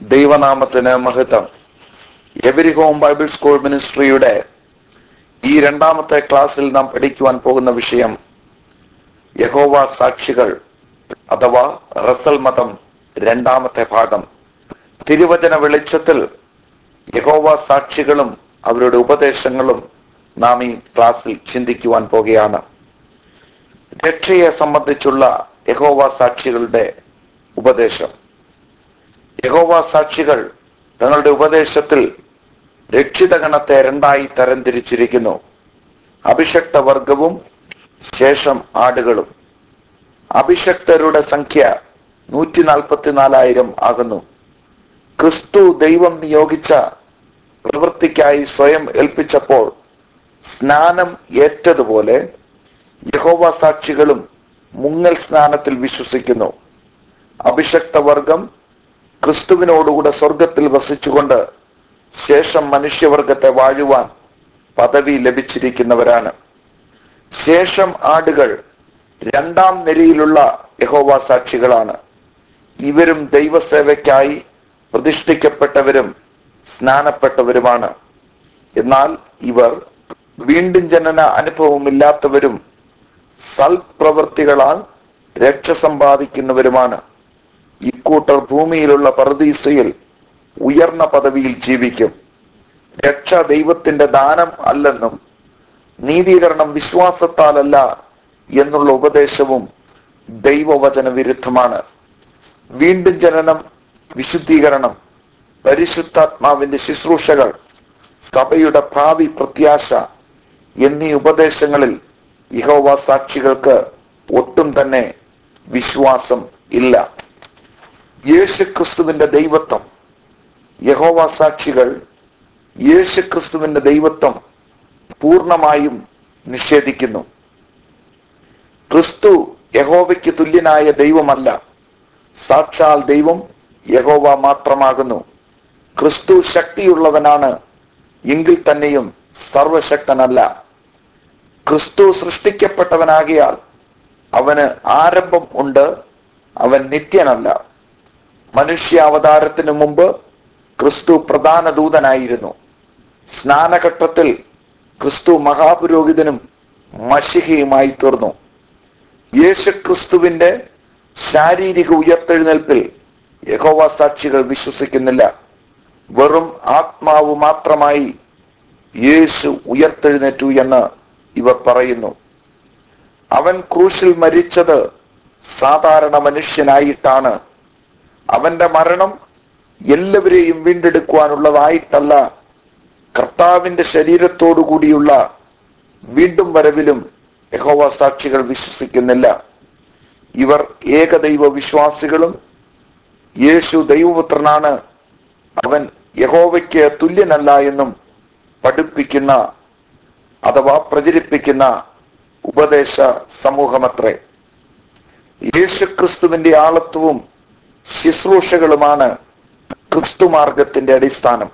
ദൈവനാമത്തിന് മഹത്വം every home Bible school മിനിസ്ട്രിയുടെ ഈ രണ്ടാമത്തെ ക്ലാസ്സിൽ നാം പഠിക്കുവാൻ പോകുന്ന വിഷയം യഹോവ സാക്ഷികൾ അഥവാ റസൽ മതം രണ്ടാമത്തെ ഭാഗം തിരുവചന വെളിച്ചത്തിൽ യഹോവ സാക്ഷികളും അവരുടെ ഉപദേശങ്ങളും നാം ഈ ക്ലാസ്സിൽ ചിന്തിക്കുവാൻ പോകുകയാണ് രക്ഷയെ സംബന്ധിച്ചുള്ള യഹോവ സാക്ഷികളുടെ ഉപദേശം യഹോവ സാക്ഷികൾ തങ്ങളുടെ ഉപദേശത്തിൽ രക്ഷിതഗണത്തെ രണ്ടായി തരംതിരിച്ചിരിക്കുന്നു അഭിഷക്ത വർഗവും ശേഷം ആടുകളും അഭിഷക്തരുടെ സംഖ്യ നൂറ്റി നാൽപ്പത്തിനാലായിരം ആകുന്നു ക്രിസ്തു ദൈവം നിയോഗിച്ച പ്രവൃത്തിക്കായി സ്വയം ഏൽപ്പിച്ചപ്പോൾ സ്നാനം ഏറ്റതുപോലെ യഹോവ സാക്ഷികളും മുങ്ങൽ സ്നാനത്തിൽ വിശ്വസിക്കുന്നു അഭിഷക്ത വർഗം ക്രിസ്തുവിനോടുകൂടെ സ്വർഗത്തിൽ വസിച്ചുകൊണ്ട് ശേഷം മനുഷ്യവർഗത്തെ വാഴുവാൻ പദവി ലഭിച്ചിരിക്കുന്നവരാണ് ശേഷം ആടുകൾ രണ്ടാം നിരയിലുള്ള യഹോവ സാക്ഷികളാണ് ഇവരും ദൈവസേവയ്ക്കായി പ്രതിഷ്ഠിക്കപ്പെട്ടവരും സ്നാനപ്പെട്ടവരുമാണ് എന്നാൽ ഇവർ വീണ്ടും ജനന അനുഭവമില്ലാത്തവരും സൽപ്രവൃത്തികളാൽ രക്ഷ സമ്പാദിക്കുന്നവരുമാണ് ഇക്കൂട്ടർ ഭൂമിയിലുള്ള പർദീസയിൽ ഉയർന്ന പദവിയിൽ ജീവിക്കും രക്ഷ ദൈവത്തിന്റെ ദാനം അല്ലെന്നും നീതീകരണം വിശ്വാസത്താലല്ല എന്നുള്ള ഉപദേശവും ദൈവവചന വിരുദ്ധമാണ് വീണ്ടും ജനനം വിശുദ്ധീകരണം പരിശുദ്ധാത്മാവിന്റെ ശുശ്രൂഷകൾ സഭയുടെ ഭാവി പ്രത്യാശ എന്നീ ഉപദേശങ്ങളിൽ യഹോവ സാക്ഷികൾക്ക് ഒട്ടും തന്നെ വിശ്വാസം ഇല്ല യേശുക്രിസ്തുവിന്റെ ദൈവത്വം യഹോവ സാക്ഷികൾ യേശുക്രിസ്തുവിന്റെ ദൈവത്വം പൂർണ്ണമായും നിഷേധിക്കുന്നു ക്രിസ്തു യഹോവയ്ക്ക് തുല്യനായ ദൈവമല്ല സാക്ഷാൽ ദൈവം യഹോവ മാത്രമാകുന്നു ക്രിസ്തു ശക്തിയുള്ളവനാണ് എങ്കിൽ തന്നെയും സർവശക്തനല്ല ക്രിസ്തു സൃഷ്ടിക്കപ്പെട്ടവനാകിയാൽ അവന് ആരംഭം ഉണ്ട് അവൻ നിത്യനല്ല മനുഷ്യാവതാരത്തിന് മുമ്പ് ക്രിസ്തു പ്രധാന ദൂതനായിരുന്നു സ്നാനഘട്ടത്തിൽ ക്രിസ്തു മഹാപുരോഹിതനും മഷിഹയുമായി തീർന്നു യേശുക്രിസ്തുവിന്റെ ശാരീരിക ഉയർത്തെഴുന്നേൽപ്പിൽ യഹോവ സാക്ഷികൾ വിശ്വസിക്കുന്നില്ല വെറും ആത്മാവ് മാത്രമായി യേശു ഉയർത്തെഴുന്നേറ്റു എന്ന് ഇവർ പറയുന്നു അവൻ ക്രൂശിൽ മരിച്ചത് സാധാരണ മനുഷ്യനായിട്ടാണ് അവന്റെ മരണം എല്ലാവരെയും വീണ്ടെടുക്കുവാനുള്ളതായിട്ടല്ല കർത്താവിന്റെ ശരീരത്തോടു കൂടിയുള്ള വീണ്ടും വരവിലും യഹോവ സാക്ഷികൾ വിശ്വസിക്കുന്നില്ല ഇവർ ഏകദൈവ വിശ്വാസികളും യേശു ദൈവപുത്രനാണ് അവൻ യഹോവയ്ക്ക് തുല്യനല്ല എന്നും പഠിപ്പിക്കുന്ന അഥവാ പ്രചരിപ്പിക്കുന്ന ഉപദേശ സമൂഹമത്രേ യേശുക്രിസ്തുവിന്റെ ആളത്വവും ശുശ്രൂഷകളുമാണ് ക്രിസ്തുമാർഗത്തിന്റെ അടിസ്ഥാനം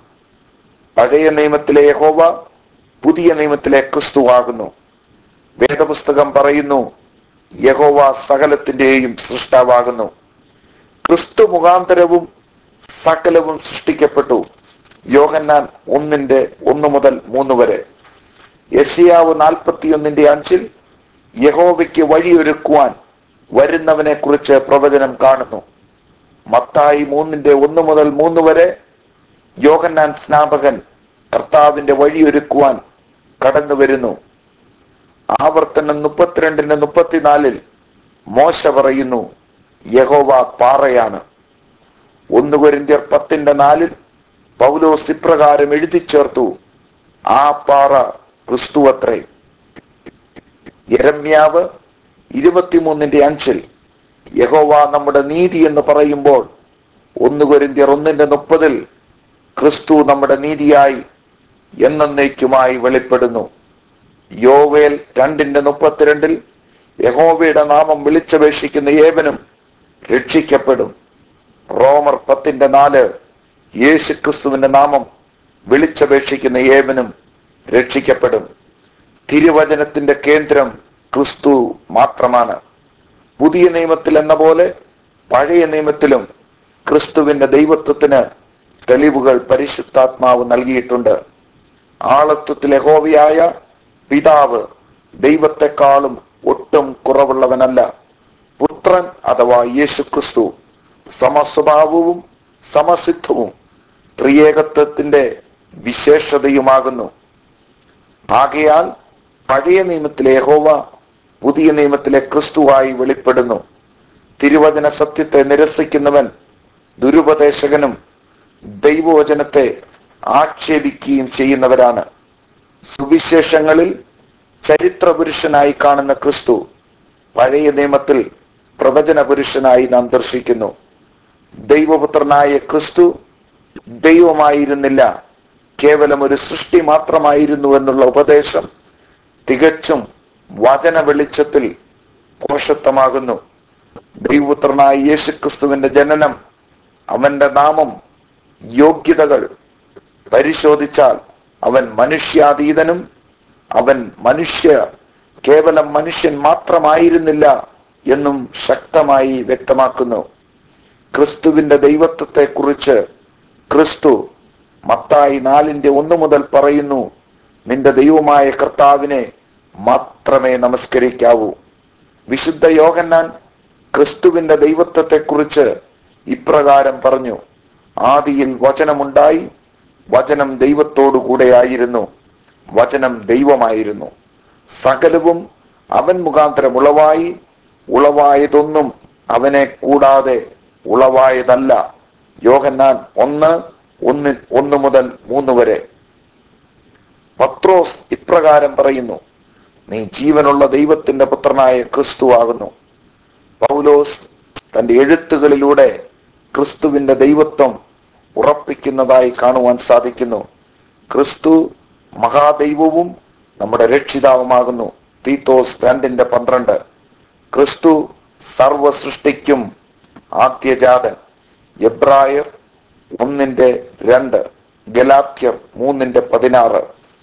പഴയ നിയമത്തിലെ യഹോവ പുതിയ നിയമത്തിലെ ക്രിസ്തുവാകുന്നു വേദപുസ്തകം പറയുന്നു യഹോവ സകലത്തിന്റെയും സൃഷ്ടാവാകുന്നു ക്രിസ്തു മുഖാന്തരവും സകലവും സൃഷ്ടിക്കപ്പെട്ടു യോഹന്നാൻ ഒന്നിന്റെ ഒന്ന് മുതൽ മൂന്ന് വരെ യഷിയാവ് നാൽപ്പത്തിയൊന്നിന്റെ അഞ്ചിൽ യഹോവയ്ക്ക് വഴിയൊരുക്കുവാൻ വരുന്നവനെ കുറിച്ച് പ്രവചനം കാണുന്നു മത്തായി മൂന്നിന്റെ ഒന്ന് മുതൽ മൂന്ന് വരെ യോഹന്നാൻ സ്നാപകൻ കർത്താവിന്റെ വഴിയൊരുക്കുവാൻ കടന്നു വരുന്നു ആവർത്തനം മുപ്പത്തിരണ്ടിന്റെ മുപ്പത്തിനാലിൽ മോശ പറയുന്നു യഹോവ പാറയാണ് ഒന്ന് കൊരിന്ത്യർ പത്തിന്റെ നാലിൽ പൗലോസ് ഇപ്രകാരം എഴുതി ചേർത്തു ആ പാറ ക്രിസ്തുവത്രേ യരമ്യാവ് ഇരുപത്തിമൂന്നിന്റെ അഞ്ചിൽ യഹോവ നമ്മുടെ നീതി എന്ന് പറയുമ്പോൾ ഒന്ന് കൊരിന്ത്യർ ഒന്നിന്റെ മുപ്പതിൽ ക്രിസ്തു നമ്മുടെ നീതിയായി എന്നേക്കുമായി വെളിപ്പെടുന്നു യോവേൽ രണ്ടിന്റെ മുപ്പത്തിരണ്ടിൽ യഹോവയുടെ നാമം വിളിച്ചപേക്ഷിക്കുന്ന ഏവനും രക്ഷിക്കപ്പെടും റോമർ പത്തിന്റെ നാല് യേശു ക്രിസ്തുവിന്റെ നാമം വിളിച്ചപേക്ഷിക്കുന്ന ഏവനും രക്ഷിക്കപ്പെടും തിരുവചനത്തിന്റെ കേന്ദ്രം ക്രിസ്തു മാത്രമാണ് പുതിയ നിയമത്തിൽ എന്ന പോലെ പഴയ നിയമത്തിലും ക്രിസ്തുവിന്റെ ദൈവത്വത്തിന് തെളിവുകൾ പരിശുദ്ധാത്മാവ് നൽകിയിട്ടുണ്ട് ആളത്വത്തിൽ യഹോവയായ പിതാവ് ദൈവത്തെക്കാളും ഒട്ടും കുറവുള്ളവനല്ല പുത്രൻ അഥവാ യേശുക്രിസ്തു സമസ്വഭാവവും സമസിദ്ധവും ത്രിയേകത്വത്തിന്റെ വിശേഷതയുമാകുന്നു ആകയാൽ പഴയ നിയമത്തിലെ യഹോവ പുതിയ നിയമത്തിലെ ക്രിസ്തുവായി വെളിപ്പെടുന്നു തിരുവചന സത്യത്തെ നിരസിക്കുന്നവൻ ദുരുപദേശകനും ദൈവവചനത്തെ ആക്ഷേപിക്കുകയും ചെയ്യുന്നവരാണ് സുവിശേഷങ്ങളിൽ ചരിത്ര പുരുഷനായി കാണുന്ന ക്രിസ്തു പഴയ നിയമത്തിൽ പ്രവചന പുരുഷനായി നാം ദർശിക്കുന്നു ദൈവപുത്രനായ ക്രിസ്തു ദൈവമായിരുന്നില്ല കേവലം ഒരു സൃഷ്ടി മാത്രമായിരുന്നു എന്നുള്ള ഉപദേശം തികച്ചും വചന വെളിച്ചത്തിൽ പോഷത്വമാകുന്നു ദൈവപുത്രനായ യേശുക്രിസ്തുവിന്റെ ജനനം അവന്റെ നാമം യോഗ്യതകൾ പരിശോധിച്ചാൽ അവൻ മനുഷ്യാതീതനും അവൻ മനുഷ്യ കേവലം മനുഷ്യൻ മാത്രമായിരുന്നില്ല എന്നും ശക്തമായി വ്യക്തമാക്കുന്നു ക്രിസ്തുവിന്റെ ദൈവത്വത്തെ കുറിച്ച് ക്രിസ്തു മത്തായി നാലിന്റെ ഒന്ന് മുതൽ പറയുന്നു നിന്റെ ദൈവമായ കർത്താവിനെ മാത്രമേ നമസ്കരിക്കാവൂ വിശുദ്ധ യോഹന്നാൻ ക്രിസ്തുവിന്റെ ദൈവത്വത്തെക്കുറിച്ച് ഇപ്രകാരം പറഞ്ഞു ആദിയിൽ വചനമുണ്ടായി വചനം ദൈവത്തോടു കൂടെയായിരുന്നു വചനം ദൈവമായിരുന്നു സകലവും അവൻ മുഖാന്തരം ഉളവായി ഉളവായതൊന്നും അവനെ കൂടാതെ ഉളവായതല്ല യോഹന്നാൻ ഒന്ന് ഒന്ന് ഒന്ന് മുതൽ മൂന്ന് വരെ പത്രോസ് ഇപ്രകാരം പറയുന്നു നീ ജീവനുള്ള ദൈവത്തിന്റെ പുത്രനായ ക്രിസ്തു ആകുന്നു പൗലോസ് തന്റെ എഴുത്തുകളിലൂടെ ക്രിസ്തുവിന്റെ ദൈവത്വം ഉറപ്പിക്കുന്നതായി കാണുവാൻ സാധിക്കുന്നു ക്രിസ്തു മഹാദൈവവും നമ്മുടെ രക്ഷിതാവുമാകുന്നു തീത്തോസ് രണ്ടിന്റെ പന്ത്രണ്ട് ക്രിസ്തു സർവ സൃഷ്ടിക്കും ആദ്യജാതൻ എബ്രായർ ഒന്നിന്റെ രണ്ട് ഗലാത്യർ മൂന്നിന്റെ പതിനാറ്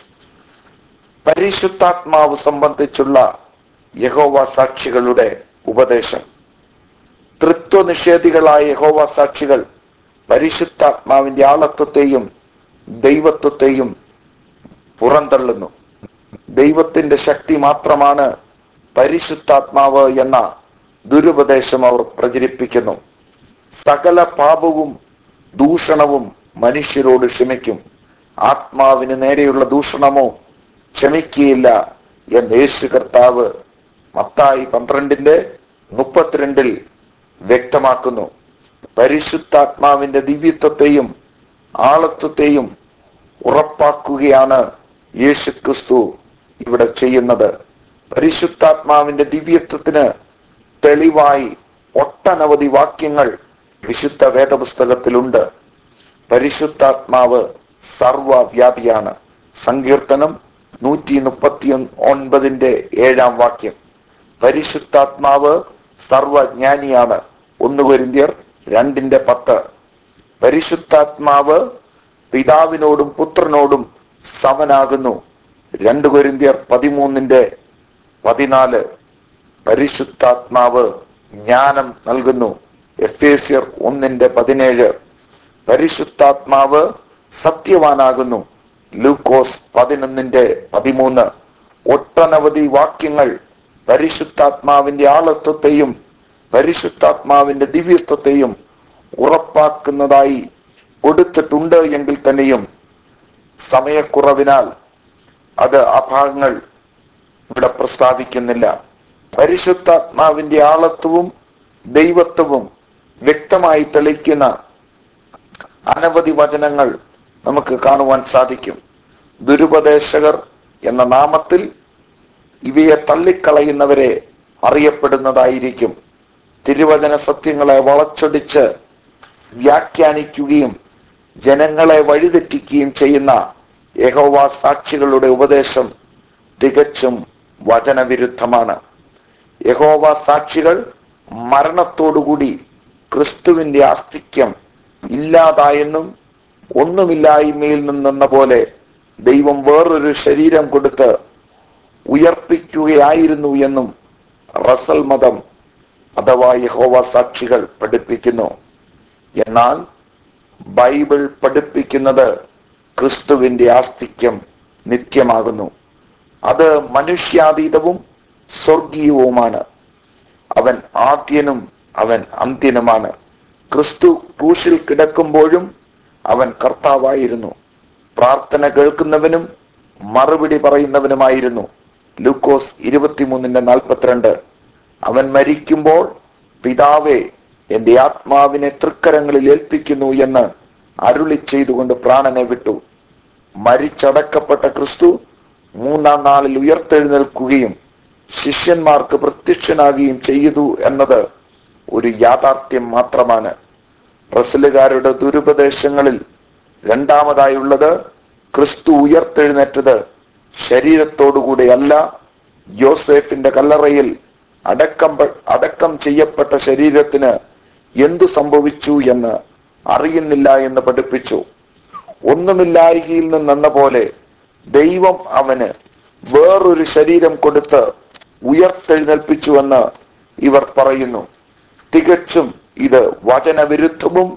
പരിശുദ്ധാത്മാവ് സംബന്ധിച്ചുള്ള യഹോവ സാക്ഷികളുടെ ഉപദേശം തൃത്വ നിഷേധികളായ യഹോവ സാക്ഷികൾ പരിശുദ്ധാത്മാവിന്റെ ആളത്വത്തെയും ദൈവത്വത്തെയും പുറന്തള്ളുന്നു ദൈവത്തിന്റെ ശക്തി മാത്രമാണ് പരിശുദ്ധാത്മാവ് എന്ന ദുരുപദേശം അവർ പ്രചരിപ്പിക്കുന്നു സകല പാപവും ദൂഷണവും മനുഷ്യരോട് ക്ഷമിക്കും ആത്മാവിന് നേരെയുള്ള ദൂഷണമോ ക്ഷമിക്കുകയില്ല എന്ന് യേശു കർത്താവ് മത്തായി പന്ത്രണ്ടിന്റെ മുപ്പത്തിരണ്ടിൽ വ്യക്തമാക്കുന്നു പരിശുദ്ധാത്മാവിന്റെ ദിവ്യത്വത്തെയും ആളത്വത്തെയും ഉറപ്പാക്കുകയാണ് യേശു ക്രിസ്തു ഇവിടെ ചെയ്യുന്നത് പരിശുദ്ധാത്മാവിന്റെ ദിവ്യത്വത്തിന് തെളിവായി ഒട്ടനവധി വാക്യങ്ങൾ വിശുദ്ധ വേദപുസ്തകത്തിലുണ്ട് പരിശുദ്ധാത്മാവ് സർവവ്യാപിയാണ് സങ്കീർത്തനം നൂറ്റി മുപ്പത്തി ഒൻപതിന്റെ ഏഴാം വാക്യം പരിശുദ്ധാത്മാവ് സർവജ്ഞാനിയാണ് ഒന്ന് കൊരിന്ത്യർ രണ്ടിന്റെ പത്ത് പരിശുദ്ധാത്മാവ് പിതാവിനോടും പുത്രനോടും സമനാകുന്നു രണ്ട് കൊരിന്ത്യർ പതിമൂന്നിന്റെ പതിനാല് പരിശുദ്ധാത്മാവ് ജ്ഞാനം നൽകുന്നു എഫേസ്യർ ഒന്നിന്റെ പതിനേഴ് പരിശുദ്ധാത്മാവ് സത്യവാനാകുന്നു ലൂക്കോസ് പതിനൊന്നിന്റെ പതിമൂന്ന് ഒട്ടനവധി വാക്യങ്ങൾ പരിശുദ്ധാത്മാവിന്റെ ആളത്വത്തെയും പരിശുദ്ധാത്മാവിന്റെ ദിവ്യത്വത്തെയും ഉറപ്പാക്കുന്നതായി കൊടുത്തിട്ടുണ്ട് എങ്കിൽ തന്നെയും സമയക്കുറവിനാൽ അത് ആ ഭാഗങ്ങൾ ഇവിടെ പ്രസ്താവിക്കുന്നില്ല പരിശുദ്ധാത്മാവിന്റെ ആളത്വവും ദൈവത്വവും വ്യക്തമായി തെളിക്കുന്ന അനവധി വചനങ്ങൾ നമുക്ക് കാണുവാൻ സാധിക്കും ദുരുപദേശകർ എന്ന നാമത്തിൽ ഇവയെ തള്ളിക്കളയുന്നവരെ അറിയപ്പെടുന്നതായിരിക്കും തിരുവചന സത്യങ്ങളെ വളച്ചൊടിച്ച് വ്യാഖ്യാനിക്കുകയും ജനങ്ങളെ വഴിതെറ്റിക്കുകയും ചെയ്യുന്ന യഹോവ സാക്ഷികളുടെ ഉപദേശം തികച്ചും വചനവിരുദ്ധമാണ് യഹോവ സാക്ഷികൾ മരണത്തോടുകൂടി ക്രിസ്തുവിന്റെ ആസ്തിക്യം ഇല്ലാതായെന്നും ഒന്നുമില്ലായ്മയിൽ നിന്നെന്ന പോലെ ദൈവം വേറൊരു ശരീരം കൊടുത്ത് ഉയർപ്പിക്കുകയായിരുന്നു എന്നും റസൽ മതം അഥവാ യഹോവ സാക്ഷികൾ പഠിപ്പിക്കുന്നു എന്നാൽ ബൈബിൾ പഠിപ്പിക്കുന്നത് ക്രിസ്തുവിന്റെ ആസ്തിക്യം നിത്യമാകുന്നു അത് മനുഷ്യാതീതവും സ്വർഗീയവുമാണ് അവൻ ആദ്യനും അവൻ അന്ത്യനുമാണ് ക്രിസ്തു ക്രൂശിൽ കിടക്കുമ്പോഴും അവൻ കർത്താവായിരുന്നു പ്രാർത്ഥന കേൾക്കുന്നവനും മറുപടി പറയുന്നവനുമായിരുന്നു ലൂക്കോസ് ഇരുപത്തിമൂന്നിന്റെ നാൽപ്പത്തിരണ്ട് അവൻ മരിക്കുമ്പോൾ പിതാവേ എന്റെ ആത്മാവിനെ തൃക്കരങ്ങളിൽ ഏൽപ്പിക്കുന്നു എന്ന് അരുളി ചെയ്തുകൊണ്ട് പ്രാണനെ വിട്ടു മരിച്ചടക്കപ്പെട്ട ക്രിസ്തു മൂന്നാം നാളിൽ ഉയർത്തെഴുന്നേൽക്കുകയും ശിഷ്യന്മാർക്ക് പ്രത്യക്ഷനാകുകയും ചെയ്തു എന്നത് ഒരു യാഥാർത്ഥ്യം മാത്രമാണ് റസലുകാരുടെ ദുരുപദേശങ്ങളിൽ രണ്ടാമതായുള്ളത് ക്രിസ്തു ഉയർത്തെഴുന്നേറ്റത് ശരീരത്തോടുകൂടിയല്ല യോസേഫിന്റെ കല്ലറയിൽ അടക്കം അടക്കം ചെയ്യപ്പെട്ട ശരീരത്തിന് എന്തു സംഭവിച്ചു എന്ന് അറിയുന്നില്ല എന്ന് പഠിപ്പിച്ചു ഒന്നുമില്ലായികയിൽ നിന്നെന്ന പോലെ ദൈവം അവന് വേറൊരു ശരീരം കൊടുത്ത് ഉയർത്തെഴുന്നേൽപ്പിച്ചുവെന്ന് ഇവർ പറയുന്നു തികച്ചും ഇത് വചനവിരുദ്ധവും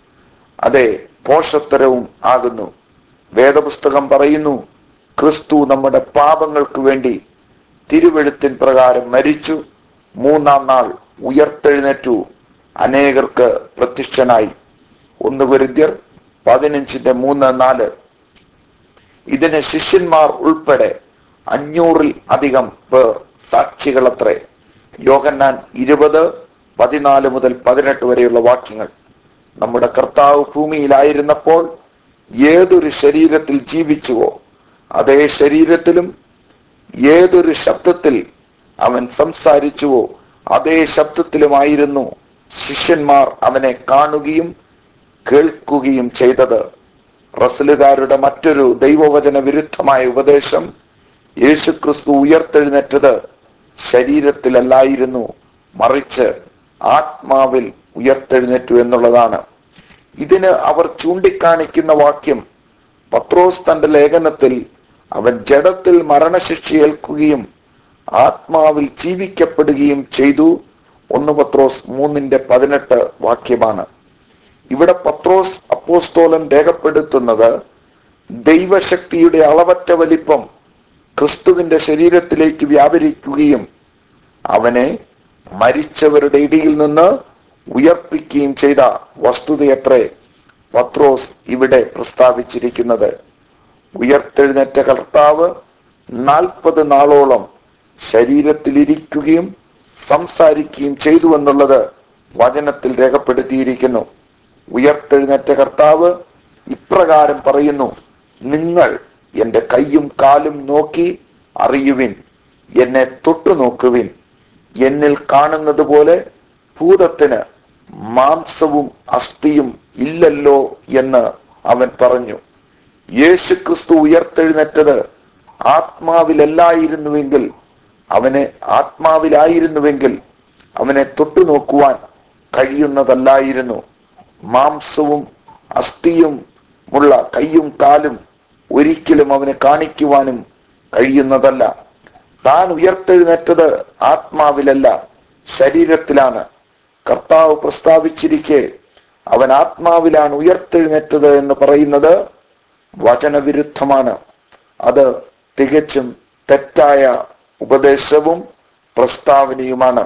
അതെ പോഷത്തരവും ആകുന്നു വേദപുസ്തകം പറയുന്നു ക്രിസ്തു നമ്മുടെ പാപങ്ങൾക്ക് വേണ്ടി തിരുവെഴുത്തിൻ പ്രകാരം മരിച്ചു മൂന്നാം നാൾ ഉയർത്തെഴുന്നേറ്റു അനേകർക്ക് പ്രത്യക്ഷനായി ഒന്ന് ഗുരുദ്യർ പതിനഞ്ചിന്റെ മൂന്ന് നാല് ഇതിന് ശിഷ്യന്മാർ ഉൾപ്പെടെ അഞ്ഞൂറിൽ അധികം പേർ സാക്ഷികളത്രേ യോഹന്നാൻ ഇരുപത് പതിനാല് മുതൽ പതിനെട്ട് വരെയുള്ള വാക്യങ്ങൾ നമ്മുടെ കർത്താവ് ഭൂമിയിലായിരുന്നപ്പോൾ ഏതൊരു ശരീരത്തിൽ ജീവിച്ചുവോ അതേ ശരീരത്തിലും ഏതൊരു ശബ്ദത്തിൽ അവൻ സംസാരിച്ചുവോ അതേ ശബ്ദത്തിലുമായിരുന്നു ശിഷ്യന്മാർ അവനെ കാണുകയും കേൾക്കുകയും ചെയ്തത് റസലുകാരുടെ മറ്റൊരു ദൈവവചന വിരുദ്ധമായ ഉപദേശം യേശുക്രിസ്തു ഉയർത്തെഴുന്നേറ്റത് ശരീരത്തിലല്ലായിരുന്നു മറിച്ച് ആത്മാവിൽ ഉയർത്തെഴുന്നേറ്റു എന്നുള്ളതാണ് ഇതിന് അവർ ചൂണ്ടിക്കാണിക്കുന്ന വാക്യം പത്രോസ് തന്റെ ലേഖനത്തിൽ അവൻ ജഡത്തിൽ മരണശിക്ഷ ഏൽക്കുകയും ആത്മാവിൽ ജീവിക്കപ്പെടുകയും ചെയ്തു ഒന്ന് പത്രോസ് മൂന്നിന്റെ പതിനെട്ട് വാക്യമാണ് ഇവിടെ പത്രോസ് അപ്പോസ്തോലൻ രേഖപ്പെടുത്തുന്നത് ദൈവശക്തിയുടെ അളവറ്റ വലിപ്പം ക്രിസ്തുവിന്റെ ശരീരത്തിലേക്ക് വ്യാപരിക്കുകയും അവനെ മരിച്ചവരുടെ ഇടയിൽ നിന്ന് ഉയർപ്പിക്കുകയും ചെയ്ത വസ്തുതയത്രേ പത്രോസ് ഇവിടെ പ്രസ്താവിച്ചിരിക്കുന്നത് ഉയർത്തെഴുന്നേറ്റ കർത്താവ് നാൽപ്പത് നാളോളം ശരീരത്തിലിരിക്കുകയും സംസാരിക്കുകയും ചെയ്തു എന്നുള്ളത് വചനത്തിൽ രേഖപ്പെടുത്തിയിരിക്കുന്നു ഉയർത്തെഴുന്നേറ്റ കർത്താവ് ഇപ്രകാരം പറയുന്നു നിങ്ങൾ എന്റെ കൈയും കാലും നോക്കി അറിയുവിൻ എന്നെ തൊട്ടു നോക്കുവിൻ എന്നിൽ കാണുന്നത് പോലെ ഭൂതത്തിന് മാംസവും അസ്ഥിയും ഇല്ലല്ലോ എന്ന് അവൻ പറഞ്ഞു യേശുക്രിസ്തു ഉയർത്തെഴുന്നേറ്റത് ആത്മാവിലല്ലായിരുന്നുവെങ്കിൽ അവനെ ആത്മാവിലായിരുന്നുവെങ്കിൽ അവനെ തൊട്ടു നോക്കുവാൻ കഴിയുന്നതല്ലായിരുന്നു മാംസവും അസ്ഥിയും ഉള്ള കൈയും കാലും ഒരിക്കലും അവനെ കാണിക്കുവാനും കഴിയുന്നതല്ല താൻ ഉയർത്തെഴുന്നേറ്റത് ആത്മാവിലല്ല ശരീരത്തിലാണ് കർത്താവ് പ്രസ്താവിച്ചിരിക്കെ അവൻ ആത്മാവിലാണ് ഉയർത്തെഴുന്നേറ്റത് എന്ന് പറയുന്നത് വചനവിരുദ്ധമാണ് അത് തികച്ചും തെറ്റായ ഉപദേശവും പ്രസ്താവനയുമാണ്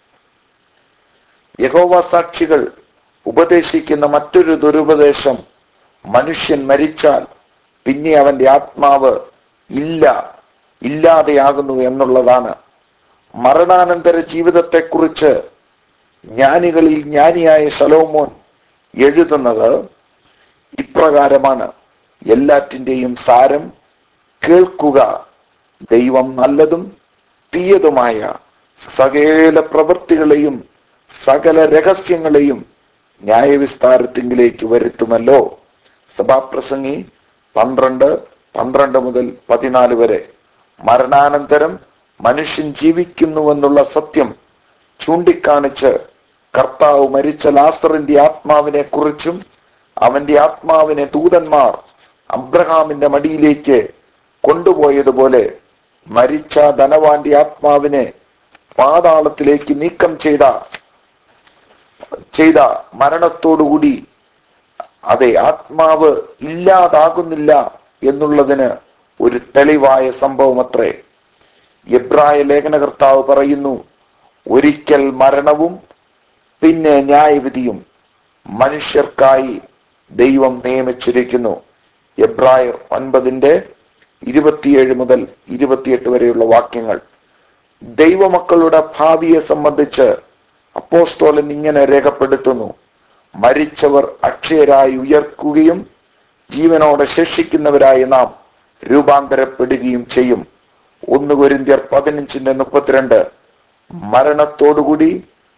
യഹോവ സാക്ഷികൾ ഉപദേശിക്കുന്ന മറ്റൊരു ദുരുപദേശം മനുഷ്യൻ മരിച്ചാൽ പിന്നെ അവന്റെ ആത്മാവ് ഇല്ല ഇല്ലാതെയാകുന്നു എന്നുള്ളതാണ് മരണാനന്തര ജീവിതത്തെക്കുറിച്ച് ജ്ഞാനികളിൽ ജ്ഞാനിയായ ശലോമോൻ എഴുതുന്നത് ഇപ്രകാരമാണ് എല്ലാറ്റിന്റെയും സാരം കേൾക്കുക ദൈവം നല്ലതും തീയതുമായ സകല പ്രവൃത്തികളെയും സകല രഹസ്യങ്ങളെയും ന്യായവിസ്താരത്തിങ്കിലേക്ക് വരുത്തുമല്ലോ സഭാപ്രസംഗി പന്ത്രണ്ട് പന്ത്രണ്ട് മുതൽ പതിനാല് വരെ മരണാനന്തരം മനുഷ്യൻ ജീവിക്കുന്നുവെന്നുള്ള സത്യം ചൂണ്ടിക്കാണിച്ച് കർത്താവ് മരിച്ച ലാസറിന്റെ ആത്മാവിനെ കുറിച്ചും അവന്റെ ആത്മാവിനെ ദൂതന്മാർ അബ്രഹാമിന്റെ മടിയിലേക്ക് കൊണ്ടുപോയതുപോലെ മരിച്ച ധനവാന്റെ ആത്മാവിനെ പാതാളത്തിലേക്ക് നീക്കം ചെയ്ത ചെയ്ത മരണത്തോടുകൂടി അതെ ആത്മാവ് ഇല്ലാതാകുന്നില്ല എന്നുള്ളതിന് ഒരു തെളിവായ സംഭവമത്രേ എബ്രായ ലേഖനകർത്താവ് പറയുന്നു ഒരിക്കൽ മരണവും പിന്നെ ന്യായവിധിയും മനുഷ്യർക്കായി ദൈവം നിയമിച്ചിരിക്കുന്നു എബ്രായർ ഒൻപതിന്റെ ഇരുപത്തിയേഴ് മുതൽ ഇരുപത്തിയെട്ട് വരെയുള്ള വാക്യങ്ങൾ ദൈവമക്കളുടെ ഭാവിയെ സംബന്ധിച്ച് അപ്പോസ്തോലൻ ഇങ്ങനെ രേഖപ്പെടുത്തുന്നു മരിച്ചവർ അക്ഷയരായി ഉയർക്കുകയും ജീവനോടെ ശേഷിക്കുന്നവരായി നാം രൂപാന്തരപ്പെടുകയും ചെയ്യും ഒന്ന് കൊരിന്ത്യർ പതിനഞ്ചിന്റെ മുപ്പത്തിരണ്ട് മരണത്തോടുകൂടി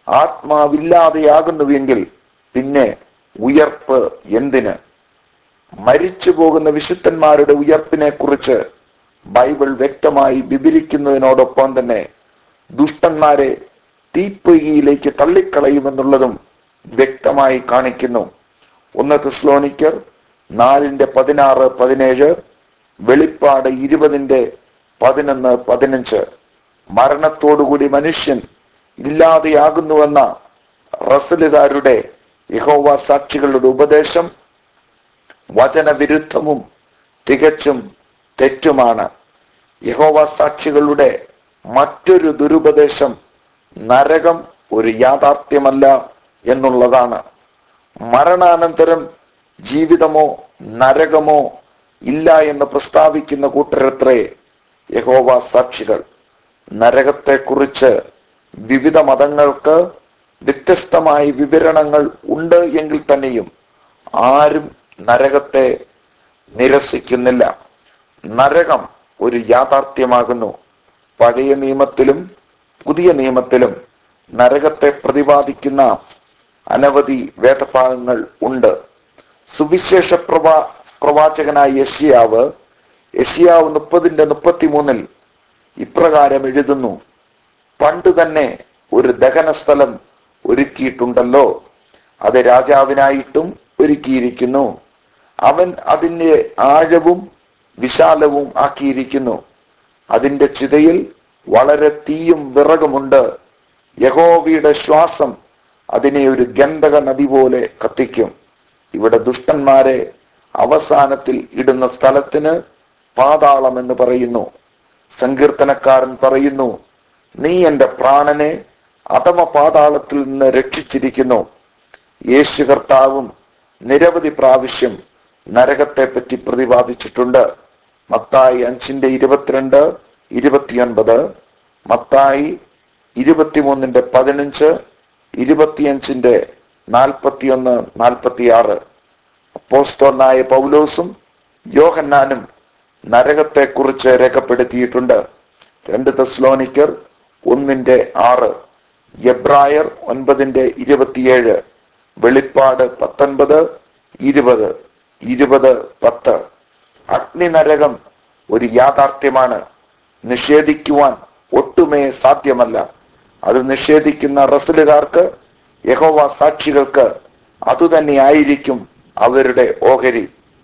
ആത്മാവില്ലാതെയാകുന്നുവെങ്കിൽ പിന്നെ ഉയർപ്പ് എന്തിന് മരിച്ചു പോകുന്ന വിശുദ്ധന്മാരുടെ ഉയർപ്പിനെ കുറിച്ച് ബൈബിൾ വ്യക്തമായി വിവരിക്കുന്നതിനോടൊപ്പം തന്നെ ദുഷ്ടന്മാരെ തീപ്പൊയ്കയിലേക്ക് തള്ളിക്കളയുമെന്നുള്ളതും വ്യക്തമായി കാണിക്കുന്നു ഒന്ന് ക്രിസ്ലോണിക്കർ നാലിന്റെ പതിനാറ് പതിനേഴ് വെളിപ്പാട് ഇരുപതിന്റെ പതിനൊന്ന് പതിനഞ്ച് മരണത്തോടുകൂടി മനുഷ്യൻ ഇല്ലാതെയാകുന്നുവെന്ന റസലുകാരുടെ യഹോവ സാക്ഷികളുടെ ഉപദേശം വചനവിരുദ്ധവും തികച്ചും തെറ്റുമാണ് യഹോവ സാക്ഷികളുടെ മറ്റൊരു ദുരുപദേശം നരകം ഒരു യാഥാർത്ഥ്യമല്ല എന്നുള്ളതാണ് മരണാനന്തരം ജീവിതമോ നരകമോ ഇല്ല എന്ന് പ്രസ്താവിക്കുന്ന കൂട്ടരത്രേ യഹോവ സാക്ഷികൾ നരകത്തെക്കുറിച്ച് വിവിധ മതങ്ങൾക്ക് വ്യത്യസ്തമായ വിവരണങ്ങൾ ഉണ്ട് എങ്കിൽ തന്നെയും ആരും നരകത്തെ നിരസിക്കുന്നില്ല നരകം ഒരു യാഥാർത്ഥ്യമാകുന്നു പഴയ നിയമത്തിലും പുതിയ നിയമത്തിലും നരകത്തെ പ്രതിപാദിക്കുന്ന അനവധി വേദഭാഗങ്ങൾ ഉണ്ട് സുവിശേഷ പ്രവാ പ്രവാചകനായ യഷിയാവ് യഷിയാവ് മുപ്പതിന്റെ മുപ്പത്തിമൂന്നിൽ ഇപ്രകാരം എഴുതുന്നു പണ്ട് തന്നെ ഒരു ദഹന സ്ഥലം ഒരുക്കിയിട്ടുണ്ടല്ലോ അത് രാജാവിനായിട്ടും ഒരുക്കിയിരിക്കുന്നു അവൻ അതിന്റെ ആഴവും വിശാലവും ആക്കിയിരിക്കുന്നു അതിന്റെ ചിതയിൽ വളരെ തീയും വിറകുമുണ്ട് യഹോവയുടെ ശ്വാസം അതിനെ ഒരു ഗന്ധക നദി പോലെ കത്തിക്കും ഇവിടെ ദുഷ്ടന്മാരെ അവസാനത്തിൽ ഇടുന്ന സ്ഥലത്തിന് പാതാളം എന്ന് പറയുന്നു സങ്കീർത്തനക്കാരൻ പറയുന്നു നീ എന്റെ പ്രാണനെ അധമ പാതാളത്തിൽ നിന്ന് രക്ഷിച്ചിരിക്കുന്നു യേശു കർത്താവും നിരവധി പ്രാവശ്യം നരകത്തെ പറ്റി പ്രതിപാദിച്ചിട്ടുണ്ട് മത്തായി അഞ്ചിന്റെ ഇരുപത്തിരണ്ട് ഇരുപത്തിയൊൻപത് മത്തായി ഇരുപത്തിമൂന്നിന്റെ പതിനഞ്ച് ഇരുപത്തിയഞ്ചിന്റെ നാൽപ്പത്തിയൊന്ന് നാൽപ്പത്തിയാറ് അപ്പോസ്തോനായ പൗലോസും യോഹന്നാനും നരകത്തെക്കുറിച്ച് രേഖപ്പെടുത്തിയിട്ടുണ്ട് രണ്ട് തെസ്ലോനിക്കർ ഒന്നിന്റെ ആറ് എബ്രായർ ഒൻപതിന്റെ ഇരുപത്തിയേഴ് വെളിപ്പാട് പത്തൊൻപത് ഇരുപത് ഇരുപത് പത്ത് അഗ്നി നരകം ഒരു യാഥാർത്ഥ്യമാണ് നിഷേധിക്കുവാൻ ഒട്ടുമേ സാധ്യമല്ല അത് നിഷേധിക്കുന്ന റസലുകാർക്ക് യഹോവ സാക്ഷികൾക്ക് അതുതന്നെയായിരിക്കും അവരുടെ ഓഹരി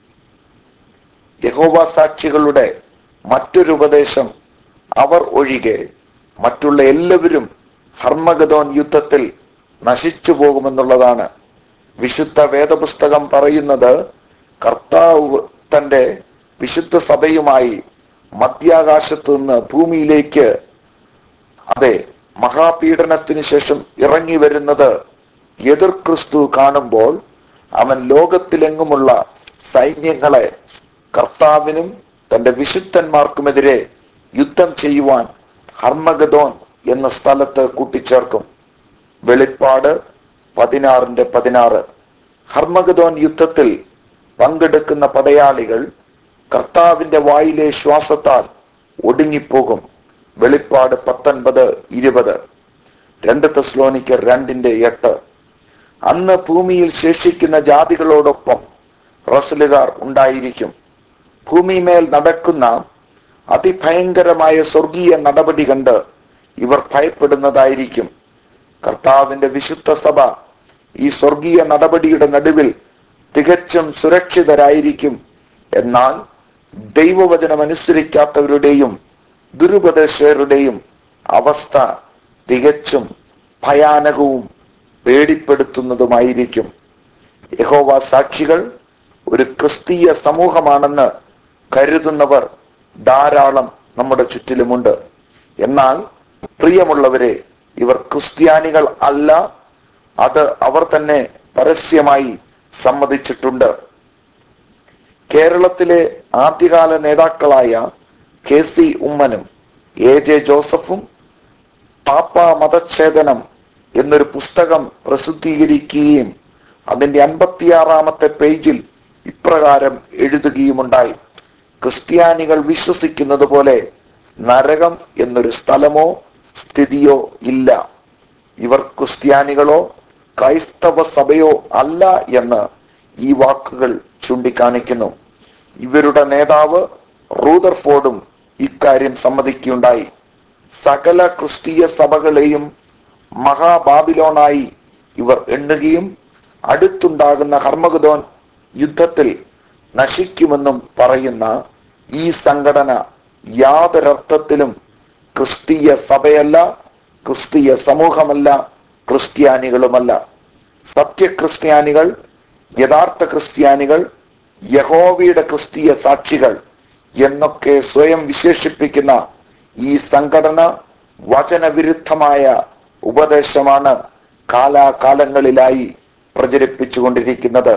യഹോവ സാക്ഷികളുടെ മറ്റൊരു ഉപദേശം അവർ ഒഴികെ മറ്റുള്ള എല്ലാവരും ഹർമഗദോൻ യുദ്ധത്തിൽ നശിച്ചു പോകുമെന്നുള്ളതാണ് വിശുദ്ധ വേദപുസ്തകം പറയുന്നത് കർത്താവ് തന്റെ വിശുദ്ധ സഭയുമായി മധ്യാകാശത്തു നിന്ന് ഭൂമിയിലേക്ക് അതെ മഹാപീഡനത്തിന് ശേഷം ഇറങ്ങി വരുന്നത് എതിർ ക്രിസ്തു കാണുമ്പോൾ അവൻ ലോകത്തിലെങ്ങുമുള്ള സൈന്യങ്ങളെ കർത്താവിനും തന്റെ വിശുദ്ധന്മാർക്കുമെതിരെ യുദ്ധം ചെയ്യുവാൻ ഹർമഗദോൻ എന്ന സ്ഥലത്ത് കൂട്ടിച്ചേർക്കും വെളിപ്പാട് പതിനാറിന്റെ പതിനാറ് ഹർമഗദോൻ യുദ്ധത്തിൽ പങ്കെടുക്കുന്ന പടയാളികൾ കർത്താവിന്റെ വായിലെ ശ്വാസത്താൽ ഒടുങ്ങിപ്പോകും വെളിപ്പാട് പത്തൊൻപത് ഇരുപത് രണ്ട് തെസ്ലോനിക്കർ രണ്ടിന്റെ എട്ട് അന്ന് ഭൂമിയിൽ ശേഷിക്കുന്ന ജാതികളോടൊപ്പം റസലുകാർ ഉണ്ടായിരിക്കും ഭൂമിമേൽ നടക്കുന്ന അതിഭയങ്കരമായ സ്വർഗീയ നടപടി കണ്ട് ഇവർ ഭയപ്പെടുന്നതായിരിക്കും കർത്താവിന്റെ വിശുദ്ധ സഭ ഈ സ്വർഗീയ നടപടിയുടെ നടുവിൽ തികച്ചും സുരക്ഷിതരായിരിക്കും എന്നാൽ ദൈവവചനം അനുസരിക്കാത്തവരുടെയും ദുരുപദേശകരുടെയും അവസ്ഥ തികച്ചും ഭയാനകവും പേടിപ്പെടുത്തുന്നതുമായിരിക്കും യഹോവ സാക്ഷികൾ ഒരു ക്രിസ്തീയ സമൂഹമാണെന്ന് കരുതുന്നവർ ധാരാളം നമ്മുടെ ചുറ്റിലുമുണ്ട് എന്നാൽ പ്രിയമുള്ളവരെ ഇവർ ക്രിസ്ത്യാനികൾ അല്ല അത് അവർ തന്നെ പരസ്യമായി സമ്മതിച്ചിട്ടുണ്ട് കേരളത്തിലെ ആദ്യകാല നേതാക്കളായ കെ സി ഉമ്മനും എ ജെ ജോസഫും പാപ്പ മതച്ഛേദനം എന്നൊരു പുസ്തകം പ്രസിദ്ധീകരിക്കുകയും അതിന്റെ അൻപത്തിയാറാമത്തെ പേജിൽ ഇപ്രകാരം എഴുതുകയുമുണ്ടായി ക്രിസ്ത്യാനികൾ വിശ്വസിക്കുന്നത് പോലെ നരകം എന്നൊരു സ്ഥലമോ സ്ഥിതിയോ ഇല്ല ഇവർ ക്രിസ്ത്യാനികളോ ക്രൈസ്തവ സഭയോ അല്ല എന്ന് ഈ വാക്കുകൾ ചൂണ്ടിക്കാണിക്കുന്നു ഇവരുടെ നേതാവ് റൂദർഫോർഡും ഇക്കാര്യം സമ്മതിക്കുകയുണ്ടായി സകല ക്രിസ്തീയ സഭകളെയും മഹാബാബിലോണായി ഇവർ എണ്ണുകയും അടുത്തുണ്ടാകുന്ന ഹർമഗദോൻ യുദ്ധത്തിൽ നശിക്കുമെന്നും പറയുന്ന ഈ സംഘടന യാതൊരർത്ഥത്തിലും ക്രിസ്തീയ സഭയല്ല ക്രിസ്തീയ സമൂഹമല്ല ക്രിസ്ത്യാനികളുമല്ല സത്യക്രിസ്ത്യാനികൾ യഥാർത്ഥ ക്രിസ്ത്യാനികൾ യഹോവയുടെ ക്രിസ്തീയ സാക്ഷികൾ എന്നൊക്കെ സ്വയം വിശേഷിപ്പിക്കുന്ന ഈ സംഘടന വചനവിരുദ്ധമായ ഉപദേശമാണ് കാലാകാലങ്ങളിലായി പ്രചരിപ്പിച്ചുകൊണ്ടിരിക്കുന്നത്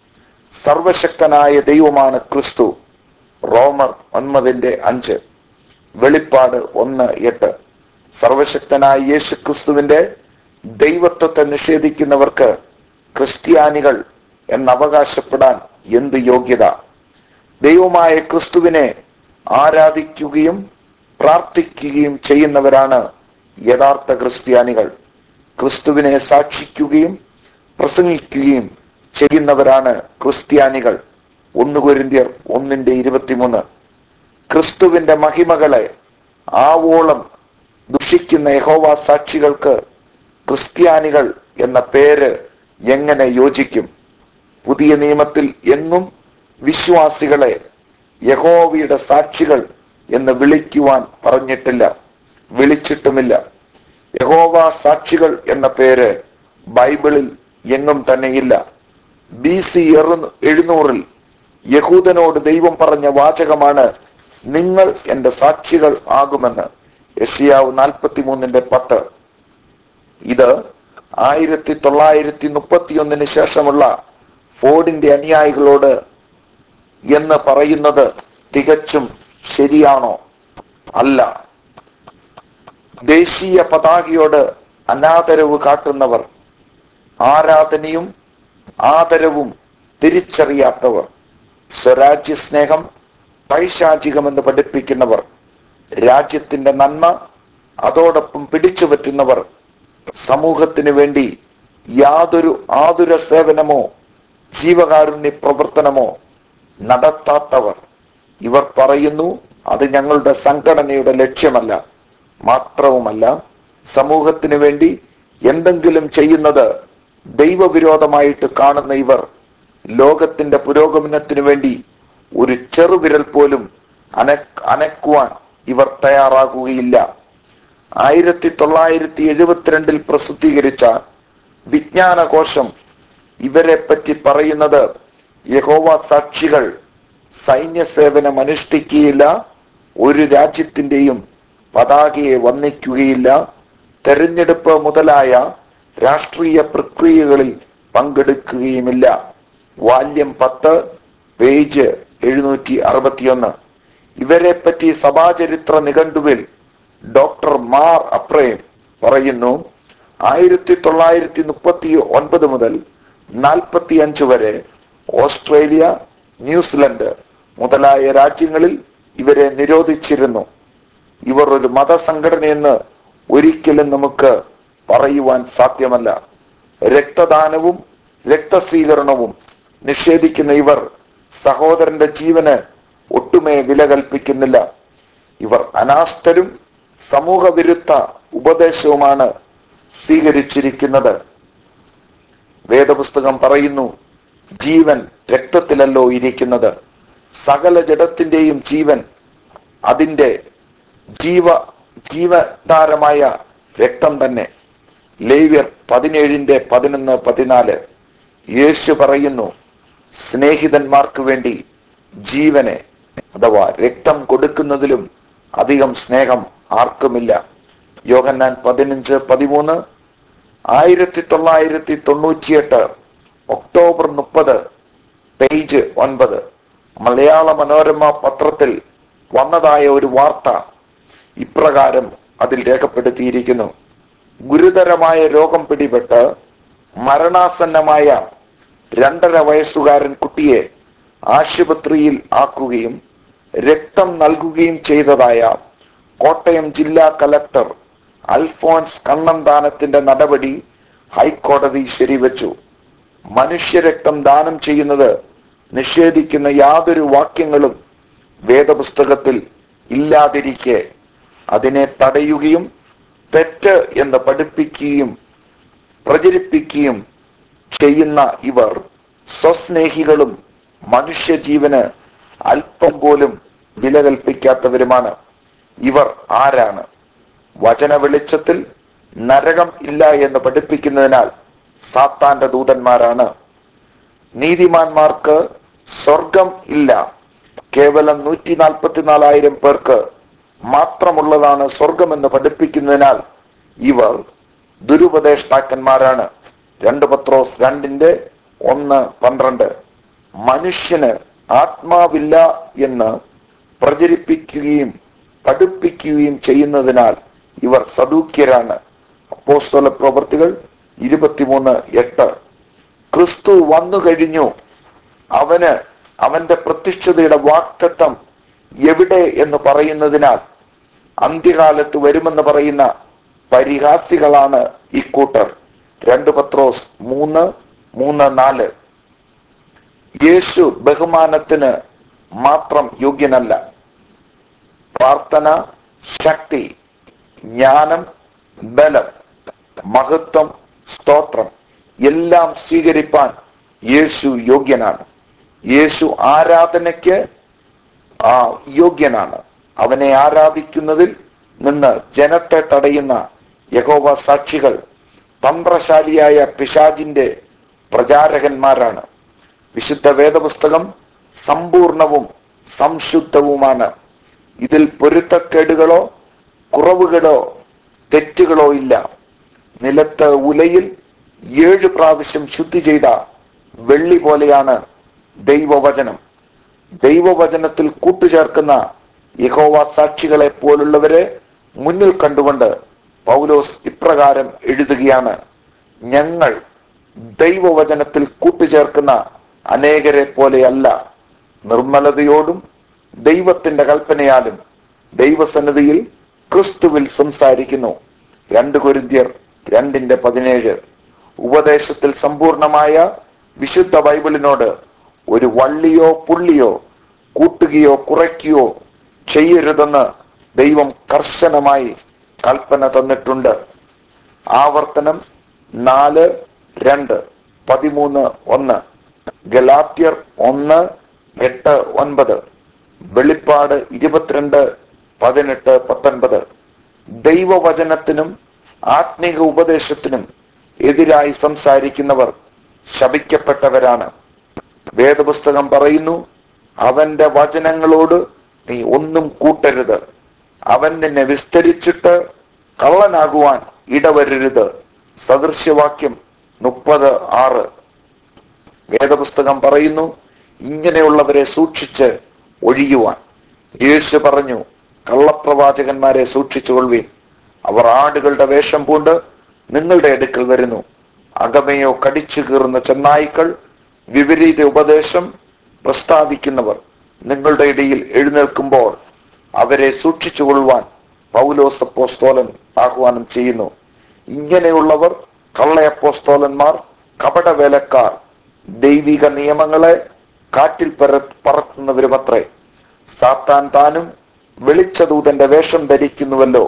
സർവശക്തനായ ദൈവമാണ് ക്രിസ്തു റോമർ ഒൻപതിന്റെ അഞ്ച് വെളിപ്പാട് ഒന്ന് എട്ട് സർവശക്തനായ യേശു ക്രിസ്തുവിന്റെ ദൈവത്വത്തെ നിഷേധിക്കുന്നവർക്ക് ക്രിസ്ത്യാനികൾ എന്നവകാശപ്പെടാൻ എന്ത് യോഗ്യത ദൈവമായ ക്രിസ്തുവിനെ ആരാധിക്കുകയും പ്രാർത്ഥിക്കുകയും ചെയ്യുന്നവരാണ് യഥാർത്ഥ ക്രിസ്ത്യാനികൾ ക്രിസ്തുവിനെ സാക്ഷിക്കുകയും പ്രസംഗിക്കുകയും ചെയ്യുന്നവരാണ് ക്രിസ്ത്യാനികൾ ഒന്ന് കൊരിന്ത്യർ ഒന്നിന്റെ ഇരുപത്തിമൂന്ന് ക്രിസ്തുവിന്റെ മഹിമകളെ ആവോളം ദുഷിക്കുന്ന യഹോവ സാക്ഷികൾക്ക് ക്രിസ്ത്യാനികൾ എന്ന പേര് എങ്ങനെ യോജിക്കും പുതിയ നിയമത്തിൽ എങ്ങും വിശ്വാസികളെ യഹോവയുടെ സാക്ഷികൾ എന്ന് വിളിക്കുവാൻ പറഞ്ഞിട്ടില്ല വിളിച്ചിട്ടുമില്ല യഹോവ സാക്ഷികൾ എന്ന പേര് ബൈബിളിൽ എങ്ങും തന്നെയില്ല ബി സി എഴുന്നൂറിൽ യഹൂദനോട് ദൈവം പറഞ്ഞ വാചകമാണ് നിങ്ങൾ എന്റെ സാക്ഷികൾ ആകുമെന്ന് യഷിയാവ് നാൽപ്പത്തിമൂന്നിന്റെ പത്ത് ഇത് ആയിരത്തി തൊള്ളായിരത്തി മുപ്പത്തിയൊന്നിന് ശേഷമുള്ള ഫോർഡിന്റെ അനുയായികളോട് എന്ന് പറയുന്നത് തികച്ചും ശരിയാണോ അല്ല ദേശീയ പതാകയോട് അനാദരവ് കാട്ടുന്നവർ ആരാധനയും ആദരവും തിരിച്ചറിയാത്തവർ സ്വരാജ്യ സ്നേഹം പൈശാചികമെന്ന് പഠിപ്പിക്കുന്നവർ രാജ്യത്തിന്റെ നന്മ അതോടൊപ്പം പിടിച്ചുപറ്റുന്നവർ സമൂഹത്തിന് വേണ്ടി യാതൊരു ആതുര സേവനമോ ജീവകാരുണ്യ പ്രവർത്തനമോ നടത്താത്തവർ ഇവർ പറയുന്നു അത് ഞങ്ങളുടെ സംഘടനയുടെ ലക്ഷ്യമല്ല മാത്രവുമല്ല സമൂഹത്തിന് വേണ്ടി എന്തെങ്കിലും ചെയ്യുന്നത് ദൈവവിരോധമായിട്ട് കാണുന്ന ഇവർ ലോകത്തിന്റെ പുരോഗമനത്തിനു വേണ്ടി ഒരു ചെറുവിരൽ പോലും അന അനക്കുവാൻ ഇവർ തയ്യാറാകുകയില്ല ആയിരത്തി തൊള്ളായിരത്തി എഴുപത്തിരണ്ടിൽ പ്രസിദ്ധീകരിച്ച വിജ്ഞാനകോശം ഇവരെ പറ്റി പറയുന്നത് യഹോവ സാക്ഷികൾ സൈന്യ സേവനം അനുഷ്ഠിക്കുകയില്ല ഒരു രാജ്യത്തിന്റെയും പതാകയെ വന്ദിക്കുകയില്ല തെരഞ്ഞെടുപ്പ് മുതലായ രാഷ്ട്രീയ പ്രക്രിയകളിൽ പങ്കെടുക്കുകയുമില്ല വാല്യം പത്ത് പേജ് എഴുന്നൂറ്റി അറുപത്തിയൊന്ന് ഇവരെ പറ്റി സഭാചരിത്ര നിഘണ്ടുവിൽ ഡോക്ടർ മാർ അപ്രേം പറയുന്നു ആയിരത്തി തൊള്ളായിരത്തി മുപ്പത്തി ഒൻപത് മുതൽ നാൽപ്പത്തി അഞ്ച് വരെ ഓസ്ട്രേലിയ ന്യൂസിലൻഡ് മുതലായ രാജ്യങ്ങളിൽ ഇവരെ നിരോധിച്ചിരുന്നു ഇവർ ഒരു മതസംഘടനയെന്ന് ഒരിക്കലും നമുക്ക് പറയുവാൻ സാധ്യമല്ല രക്തദാനവും രക്തസ്വീകരണവും നിഷേധിക്കുന്ന ഇവർ സഹോദരന്റെ ജീവന് ഒട്ടുമേ വില കൽപ്പിക്കുന്നില്ല ഇവർ അനാസ്ഥരും സമൂഹവിരുദ്ധ ഉപദേശവുമാണ് സ്വീകരിച്ചിരിക്കുന്നത് വേദപുസ്തകം പറയുന്നു ജീവൻ രക്തത്തിലല്ലോ ഇരിക്കുന്നത് സകല ജഡത്തിന്റെയും ജീവൻ അതിന്റെ ജീവ ജീവധാരമായ രക്തം തന്നെ ലേവ്യർ പതിനേഴിന്റെ പതിനൊന്ന് പതിനാല് യേശു പറയുന്നു സ്നേഹിതന്മാർക്ക് വേണ്ടി ജീവനെ അഥവാ രക്തം കൊടുക്കുന്നതിലും അധികം സ്നേഹം ആർക്കുമില്ല യോഹന്നാൻ പതിനഞ്ച് പതിമൂന്ന് ആയിരത്തി തൊള്ളായിരത്തി തൊണ്ണൂറ്റിയെട്ട് ഒക്ടോബർ മുപ്പത് പേജ് ഒൻപത് മലയാള മനോരമ പത്രത്തിൽ വന്നതായ ഒരു വാർത്ത ഇപ്രകാരം അതിൽ രേഖപ്പെടുത്തിയിരിക്കുന്നു ഗുരുതരമായ രോഗം പിടിപെട്ട് മരണാസന്നമായ രണ്ടര വയസ്സുകാരൻ കുട്ടിയെ ആശുപത്രിയിൽ ആക്കുകയും രക്തം നൽകുകയും ചെയ്തതായ കോട്ടയം ജില്ലാ കലക്ടർ അൽഫോൻസ് കണ്ണന്താനത്തിന്റെ നടപടി ഹൈക്കോടതി ശരിവച്ചു മനുഷ്യരക്തം ദാനം ചെയ്യുന്നത് നിഷേധിക്കുന്ന യാതൊരു വാക്യങ്ങളും വേദപുസ്തകത്തിൽ ഇല്ലാതിരിക്കെ അതിനെ തടയുകയും തെറ്റ് എന്ന് പഠിപ്പിക്കുകയും പ്രചരിപ്പിക്കുകയും ചെയ്യുന്ന ഇവർ സ്വസ്നേഹികളും മനുഷ്യജീവന് അല്പം പോലും വില കൽപ്പിക്കാത്തവരുമാണ് ഇവർ ആരാണ് വചന വെളിച്ചത്തിൽ നരകം ഇല്ല എന്ന് പഠിപ്പിക്കുന്നതിനാൽ സാത്താന്റെ ദൂതന്മാരാണ് നീതിമാന്മാർക്ക് സ്വർഗം ഇല്ല കേവലം നൂറ്റി നാൽപ്പത്തിനാലായിരം പേർക്ക് മാത്രമുള്ളതാണ് സ്വർഗമെന്ന് പഠിപ്പിക്കുന്നതിനാൽ ഇവർ ദുരുപദേഷ്ടാക്കന്മാരാണ് രണ്ട് പത്രോസ് രണ്ടിന്റെ ഒന്ന് പന്ത്രണ്ട് മനുഷ്യന് ആത്മാവില്ല എന്ന് പ്രചരിപ്പിക്കുകയും പഠിപ്പിക്കുകയും ചെയ്യുന്നതിനാൽ ഇവർ സദൂക്യരാണ് അപ്പോസ്തല പ്രവൃത്തികൾ ഇരുപത്തിമൂന്ന് എട്ട് ക്രിസ്തു വന്നു കഴിഞ്ഞു അവന് അവന്റെ പ്രത്യക്ഷതയുടെ വാക്തത്വം എവിടെ എന്ന് പറയുന്നതിനാൽ അന്ത്യകാലത്ത് വരുമെന്ന് പറയുന്ന പരിഹാസികളാണ് ഇക്കൂട്ടർ രണ്ട് പത്രോസ് മൂന്ന് മൂന്ന് നാല് യേശു ബഹുമാനത്തിന് മാത്രം യോഗ്യനല്ല പ്രാർത്ഥന ശക്തി ജ്ഞാനം ബലം മഹത്വം സ്തോത്രം എല്ലാം സ്വീകരിപ്പാൻ യേശു യോഗ്യനാണ് യേശു ആരാധനയ്ക്ക് ആ യോഗ്യനാണ് അവനെ ആരാധിക്കുന്നതിൽ നിന്ന് ജനത്തെ തടയുന്ന യഹോവ സാക്ഷികൾ തന്ത്രശാലിയായ പിശാജിന്റെ പ്രചാരകന്മാരാണ് വിശുദ്ധ വേദപുസ്തകം സമ്പൂർണവും സംശുദ്ധവുമാണ് ഇതിൽ പൊരുത്തക്കേടുകളോ കുറവുകളോ തെറ്റുകളോ ഇല്ല നിലത്ത് ഉലയിൽ ഏഴ് പ്രാവശ്യം ശുദ്ധി ചെയ്ത വെള്ളി പോലെയാണ് ദൈവവചനം ദൈവവചനത്തിൽ കൂട്ടുചേർക്കുന്ന യഹോവ സാക്ഷികളെ പോലുള്ളവരെ മുന്നിൽ കണ്ടുകൊണ്ട് പൗലോസ് ഇപ്രകാരം എഴുതുകയാണ് ഞങ്ങൾ ദൈവവചനത്തിൽ കൂട്ടുചേർക്കുന്ന അനേകരെ പോലെയല്ല നിർമ്മലതയോടും ദൈവത്തിന്റെ കൽപ്പനയാലും ദൈവസന്നിധിയിൽ ക്രിസ്തുവിൽ സംസാരിക്കുന്നു രണ്ട് കൊരിന്ത്യർ രണ്ടിന്റെ പതിനേഴ് ഉപദേശത്തിൽ സമ്പൂർണമായ വിശുദ്ധ ബൈബിളിനോട് ഒരു വള്ളിയോ പുള്ളിയോ കൂട്ടുകയോ കുറയ്ക്കുകയോ ചെയ്യരുതെന്ന് ദൈവം കർശനമായി കൽപ്പന തന്നിട്ടുണ്ട് ആവർത്തനം നാല് രണ്ട് പതിമൂന്ന് ഒന്ന് ഗലാത്യർ ഒന്ന് എട്ട് ഒൻപത് വെളിപ്പാട് ഇരുപത്തിരണ്ട് പതിനെട്ട് പത്തൊൻപത് ദൈവവചനത്തിനും ആത്മീക ഉപദേശത്തിനും എതിരായി സംസാരിക്കുന്നവർ ശപിക്കപ്പെട്ടവരാണ് വേദപുസ്തകം പറയുന്നു അവന്റെ വചനങ്ങളോട് നീ ഒന്നും കൂട്ടരുത് അവൻ നിന്നെ വിസ്തരിച്ചിട്ട് കള്ളനാകുവാൻ ഇടവരരുത് സദൃശ്യവാക്യം മുപ്പത് ആറ് വേദപുസ്തകം പറയുന്നു ഇങ്ങനെയുള്ളവരെ സൂക്ഷിച്ച് ഒഴിയുവാൻ യേശു പറഞ്ഞു കള്ളപ്രവാചകന്മാരെ സൂക്ഷിച്ചുകൊള്ളുവീൻ അവർ ആടുകളുടെ വേഷം പൂണ്ട് നിങ്ങളുടെ അടുക്കൽ വരുന്നു അകമയോ കടിച്ചു കീറുന്ന ചെന്നായ്ക്കൾ വിപരീത ഉപദേശം പ്രസ്താവിക്കുന്നവർ നിങ്ങളുടെ ഇടയിൽ എഴുന്നേൽക്കുമ്പോൾ അവരെ സൂക്ഷിച്ചുകൊള്ളുവാൻ പൗലോസപ്പോസ്തോലൻ ആഹ്വാനം ചെയ്യുന്നു ഇങ്ങനെയുള്ളവർ കള്ളയപ്പോസ്തോലന്മാർ കപടവേലക്കാർ ദൈവിക നിയമങ്ങളെ കാറ്റിൽ പറ പറത്തുന്നവരുമത്രേ സാത്താൻ താനും വെളിച്ചദൂതന്റെ വേഷം ധരിക്കുന്നുവല്ലോ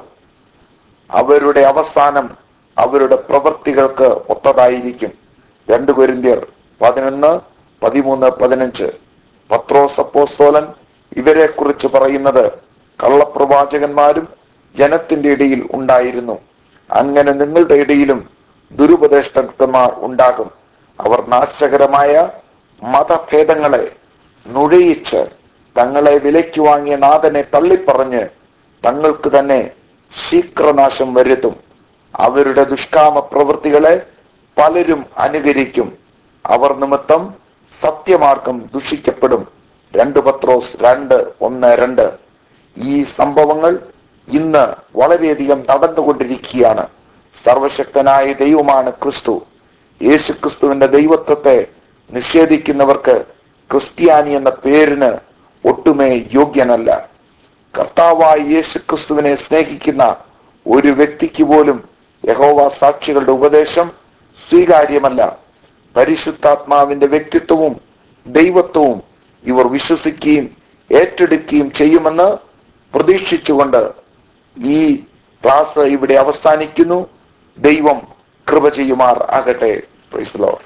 അവരുടെ അവസാനം അവരുടെ പ്രവൃത്തികൾക്ക് ഒത്തതായിരിക്കും രണ്ടു കൊരിന്ത്യർ പതിനൊന്ന് പതിമൂന്ന് പതിനഞ്ച് പത്രോസപ്പോസ്തോലൻ ഇവരെ കുറിച്ച് പറയുന്നത് കള്ളപ്രവാചകന്മാരും ജനത്തിന്റെ ഇടയിൽ ഉണ്ടായിരുന്നു അങ്ങനെ നിങ്ങളുടെ ഇടയിലും ദുരുപദേഷ്ടന്മാർ ഉണ്ടാകും അവർ നാശകരമായ മതഭേദങ്ങളെ നുഴയിച്ച് തങ്ങളെ വിലയ്ക്ക് വാങ്ങിയ നാഥനെ തള്ളിപ്പറഞ്ഞ് തങ്ങൾക്ക് തന്നെ ശീഘ്രനാശം വരുത്തും അവരുടെ ദുഷ്കാമ പ്രവൃത്തികളെ പലരും അനുകരിക്കും അവർ നിമിത്തം സത്യമാർഗം ദുഷിക്കപ്പെടും രണ്ട് പത്രോസ് രണ്ട് ഒന്ന് രണ്ട് ഈ സംഭവങ്ങൾ ഇന്ന് വളരെയധികം നടന്നുകൊണ്ടിരിക്കുകയാണ് സർവശക്തനായ ദൈവമാണ് ക്രിസ്തു യേശുക്രിസ്തുവിന്റെ ദൈവത്വത്തെ നിഷേധിക്കുന്നവർക്ക് ക്രിസ്ത്യാനി എന്ന പേരിന് ഒട്ടുമേ യോഗ്യനല്ല കർത്താവായ യേശുക്രിസ്തുവിനെ സ്നേഹിക്കുന്ന ഒരു വ്യക്തിക്ക് പോലും യഹോവ സാക്ഷികളുടെ ഉപദേശം സ്വീകാര്യമല്ല പരിശുദ്ധാത്മാവിന്റെ വ്യക്തിത്വവും ദൈവത്വവും ഇവർ വിശ്വസിക്കുകയും ഏറ്റെടുക്കുകയും ചെയ്യുമെന്ന് പ്രതീക്ഷിച്ചുകൊണ്ട് ഈ ക്ലാസ് ഇവിടെ അവസാനിക്കുന്നു ദൈവം കൃപ ചെയ്യുമാർ ആകട്ടെ പ്രൈസ് ലോർഡ്